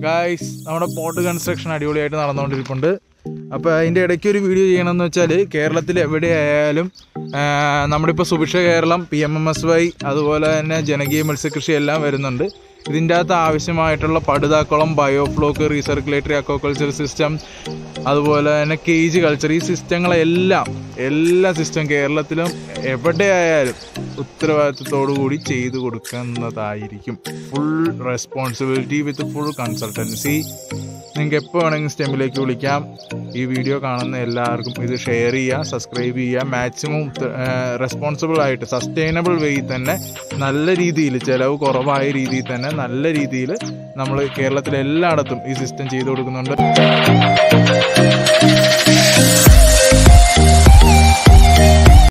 guys നമ്മുടെ pot construction അടിപൊളിയായിട്ട് നടന്നുകൊണ്ടിരിപ്പുണ്ട് അപ്പോൾ അതിൻ്റെ ഇടയ്ക്ക് ഒരു വീഡിയോ ചെയ്യണമെന്ന് വെച്ചാൽ കേരളത്തിൽ എവിടെയായാലും ആ, നമ്മുടെ ഇപ്പോൾ Subhiksha Keralam P M M S Y അതുപോലെ തന്നെ ജനകീയ മത്സ്യകൃഷി എല്ലാം വരുന്നുണ്ട് ഇതിൻ്റെ അകത്ത് ആവശ്യമായിട്ടുള്ള പടുതാക്കുളം ബയോഫ്ലോക്ക് റീസർക്കുലേറ്ററി അക്വാകൾച്ചർ സിസ്റ്റം അതുപോലെ തന്നെ കേജ് കൾച്ചർ ഈ സിസ്റ്റങ്ങളെല്ലാം എല്ലാ സിസ്റ്റം കേരളത്തിലും എവിടെയായാലും ഉത്തരവാദിത്വത്തോടു കൂടി ചെയ്തു കൊടുക്കുന്നതായിരിക്കും full responsibility with full consultancy നിങ്ങൾക്ക് എപ്പോൾ വേണമെങ്കിലും സ്റ്റെമ്മിലേക്ക് വിളിക്കാം ഈ വീഡിയോ കാണുന്ന എല്ലാവർക്കും ഇത് ഷെയർ ചെയ്യുക സബ്സ്ക്രൈബ് ചെയ്യുക മാക്സിമം റെസ്പോൺസിബിൾ ആയിട്ട് സസ്റ്റൈനബിൾ വേയിൽ തന്നെ നല്ല രീതിയിൽ ചിലവ് കുറവായ രീതിയിൽ തന്നെ നല്ല രീതിയിൽ നമ്മൾ കേരളത്തിലെ എല്ലായിടത്തും ഈ സിസ്റ്റം ചെയ്തു കൊടുക്കുന്നുണ്ട്